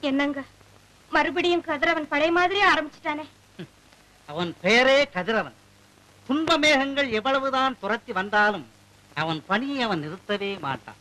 என்னங்க மறுபடியும் கதிரவன் பழைய மாதிரியே ஆரம்பிச்சிட்டானே அவன் பெயரே கதிரவன் துன்ப மேகங்கள் எவ்வளவுதான் துரத்தி வந்தாலும் அவன் பணியை அவன் நிறுத்தவே மாட்டான்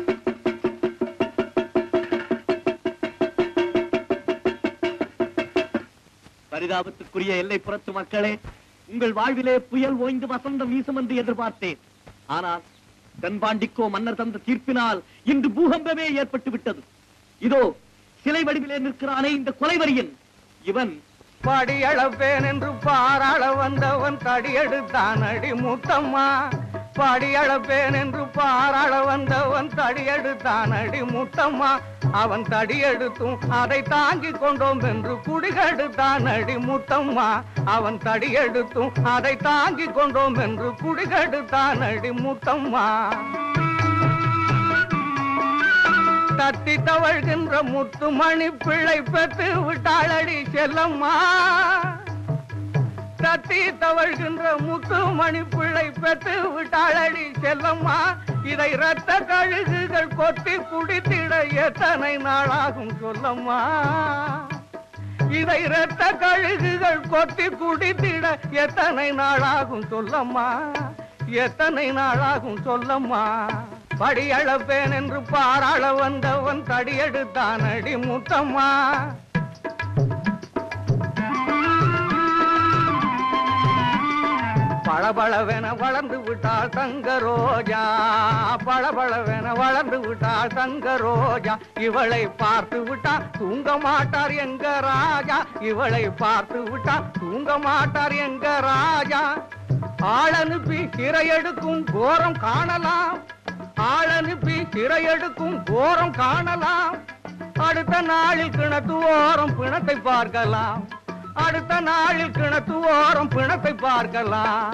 பரிதாபத்துக்குரிய எல்லை புறத்து மக்களே உங்கள் வாழ்விலே புயல் ஓய்ந்து வசந்தம் வீசும் என்று எதிர்பார்த்தேன் ஆனால் தென்பாண்டிக்கோ மன்னர் தந்த தீர்ப்பினால் இன்று பூகம்பமே ஏற்பட்டு விட்டது இதோ சிலை வடிவிலே நிற்கிறானே இந்த கொலைவரியன் இவன் படியளப்பேன் என்று பாராள வந்தவன் தடியெடுத்தான் அடி முத்தம்மா படியளப்பேன் என்று பாராள வந்தவன் தடியெடுத்தான் அடி முத்தம்மா அவன் தடியெடுத்தும் அதை தாங்கிக் கொண்டோம் என்று குடிகெடுத்தான் அடி முத்தம்மா அவன் தடியெடுத்தும் அதை தாங்கிக் கொண்டோம் என்று குடிகெடுத்தான் அடி முத்தம்மா தத்தி தவழ்கின்ற முத்துமணி பிள்ளை பெற்று விட்டாளடி செல்லம்மா தத்தி தவழ்கின்ற முத்துமணி பிள்ளை பெற்று விட்டாளடி செல்லம்மா இதை ரத்த கழுகுகள் கொத்தி குடித்திட எத்தனை நாளாகும் சொல்லம்மா இதை ரத்த கழுகுகள் கொத்தி குடித்திட எத்தனை நாளாகும் சொல்லம்மா எத்தனை நாளாகும் சொல்லம்மா படியளப்பேன் என்று பாராள வந்தவன் தடியெடுத்தான் அடி முத்தம்மா பளபளவென வளர்ந்து விட்டாள் தங்க ரோஜா பளபளவென வளர்ந்து விட்டாள் தங்க ரோஜா இவளை பார்த்து விட்டா தூங்க மாட்டார் எங்க ராஜா இவளை பார்த்து விட்டா தூங்க மாட்டார் எங்க ராஜா ஆளனுப்பி சிறையெடுக்கும் கோரம் காணலாம் ஆளனுப்பி சிறையெடுக்கும் கோரம் காணலாம் அடுத்த நாளில் கிணத்து ஓரம் பிணத்தை பார்க்கலாம் அடுத்த நாளில் கிணத்து ஓரம் பிணத்தை பார்க்கலாம்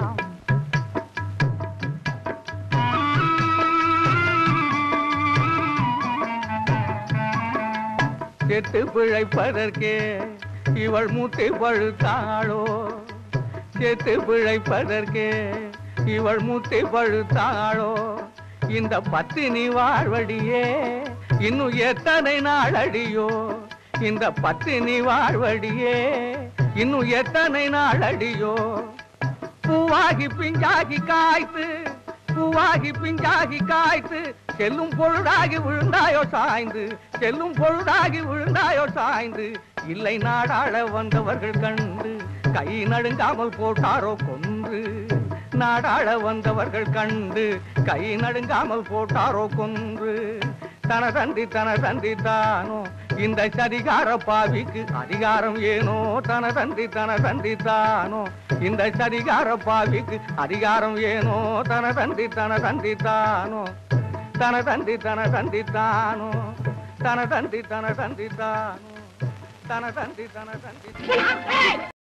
செத்து பிழைப்பதற்கே இவள் மூட்டை பழுத்தாளோ செத்து பிழைப்பதற்கே இவள் மூட்டை பழுத்தாளோ இந்த பத்தினி வாழ்வடியே இன்னும் எத்தனை நாள் அடியோ இந்த பத்தினி வாழ்வடியே இன்னும் எத்தனை நாள் அடியோ பூவாகி பிஞ்சாகி காய்த்து பூவாகி பிஞ்சாகி காய்த்து செல்லும் பொழுதாகி விழுந்தாயோ சாய்ந்து செல்லும் பொழுதாகி விழுந்தாயோ சாய்ந்து இல்லை நாடாள வந்தவர்கள் கண்டு கை நடுங்காமல் போட்டாரோ கொன்று நாடாள வந்தவர்கள் கண்டு கை நடுங்காமல் போட்டாரோ கொன்று தனதந்தி தனதந்தி தானோ இந்த சதிகார பாவிக்கு அதிகாரம் ஏனோ தனதந்தி தனதந்தி தானோ இந்த சதிகார பாவிக்கு அதிகாரம் ஏனோ தனதந்தி தனதந்தி தானோ தனதந்தி தனதந்தி தானோ தனதந்தி தனதந்தி தானோ தனதந்தி தனதந்தி